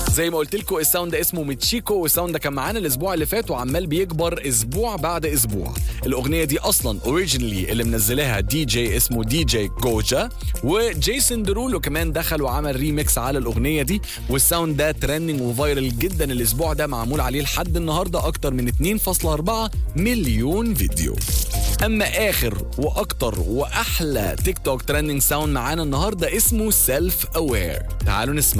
زي ما قلت لكم الساوند ده اسمه ميتشيكو والساوند ده كان معانا الاسبوع اللي فات وعمال بيكبر اسبوع بعد اسبوع الاغنيه دي اصلا اوريجينالي اللي منزلها دي جي اسمه دي جي جوجا وجيسون درولو كمان دخل وعمل ريميكس على الاغنيه دي والساوند ده ترندنج وفايرل جدا الاسبوع ده معمول عليه لحد النهارده اكتر من 2.4 مليون فيديو اما اخر واكتر واحلى تيك توك ترندنج ساوند معانا النهارده اسمه سيلف اوير تعالوا نسمع